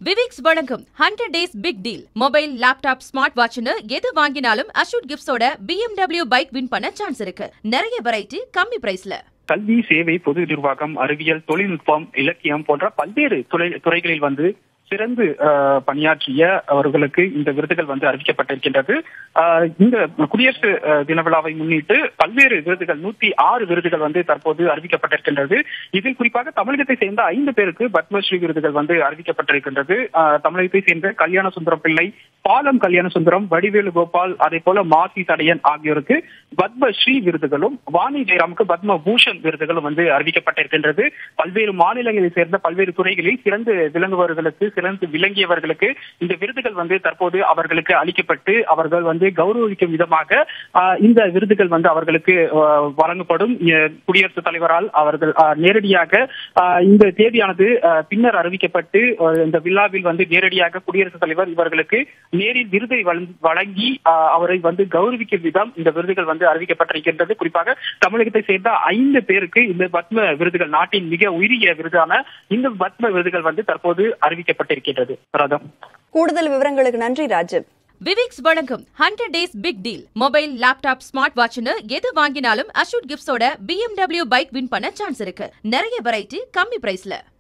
விவிக்ஸ் வழங்கும் hundred days big deal mobile laptop smart வாட்ச்னு எது வாங்கினாலும் அஷூட் கிஃப்ட்ஸோட BMW பைக் வின் பண்ண சான்ஸ் இருக்கு நிறைய வெரைட்டி கம்மி பிரைஸ்ல கல்வி சேவை பொது நிர்வாகம் அறிவியல் தொழில்நுட்பம் இலக்கியம் போன்ற பல்வேறு துறை துறைகளில் வந்து சிறந்து அஹ், பணியாற்றிய அவர்களுக்கு இந்த விருதுகள் வந்து அறிவிக்கப்பட்டிருக்கின்றது அஹ், இந்த குடியரசு அஹ், தின விழாவை முன்னிட்டு பல்வேறு விருதுகள் நூத்தி ஆறு விருதுகள் வந்து தற்போது அறிவிக்கப்பட்டிருக்கின்றது இதில் குறிப்பாக தமிழகத்தை சேர்ந்த ஐந்து பேருக்கு பத்மஸ்ரீ விருதுகள் வந்து அறிவிக்கப்பட்டிருக்கின்றது அஹ், தமிழகத்தை சேர்ந்த கல்யாண சுந்தரம் பிள்ளை பாலம் கல்யாண சுந்தரம் வடிவேலு கோபால் அதே போல மாசி தடையன் ஆகியோருக்கு பத்மஸ்ரீ விருதுகளும் வாணி ஜெயராமுக்கு பத்ம பூஷன் விருதுகளும் வந்து அறிவிக்கப்பட்டிருக்கின்றது பல்வேறு மாநிலங்களை சேர்ந்த பல்வேறு துறைகளில் சிறந்து விளங்குபவர்களுக்கு சிறந்து விளங்கியவர்களுக்கு இந்த விருதுகள் வந்து தற்போது அவர்களுக்கு அளிக்கப்பட்டு அவர்கள் வந்து கௌரவிக்கும் விதமாக ஆஹ், இந்த விருதுகள் வந்து அவர்களுக்கு ஆஹ், வழங்கப்படும் அஹ், குடியரசுத் தலைவரால் அவர்கள் ஆஹ், நேரடியாக ஆஹ், இந்த தேதியானது ஆஹ், பின்னர் அறிவிக்கப்பட்டு ஆஹ், இந்த விழாவில் வந்து நேரடியாக குடியரசுத் தலைவர் இவர்களுக்கு நேரில் விருதை வழங்கி- வழங்கி ஆஹ், அவரை வந்து கௌரவிக்கும் விதம் இந்த விருதுகள் வந்து அறிவிக்கப்பட்டிருக்கின்றது குறிப்பாக தமிழகத்தை சேர்ந்த ஐந்து பேருக்கு இந்த பத்ம விருதுகள் நாட்டின் மிக உயரிய விருதான இந்த பத்ம விருதுகள் வந்து தற்போது அறிவிக்கப்பட்டிருக்கின்றது ரதம் கூடுதல் விவரங்களுக்கு நன்றி ராஜீவ் விவிக்ஸ் வழங்கும் hundred days big deal mobile laptop smart வாட்ச்னு எது வாங்கினாலும் அஷூட் கிஃப்ட்ஸோட BMW பைக் வின் பண்ண சான்ஸ் இருக்கு நிறைய வெரைட்டி கம்மி பிரைஸ்ல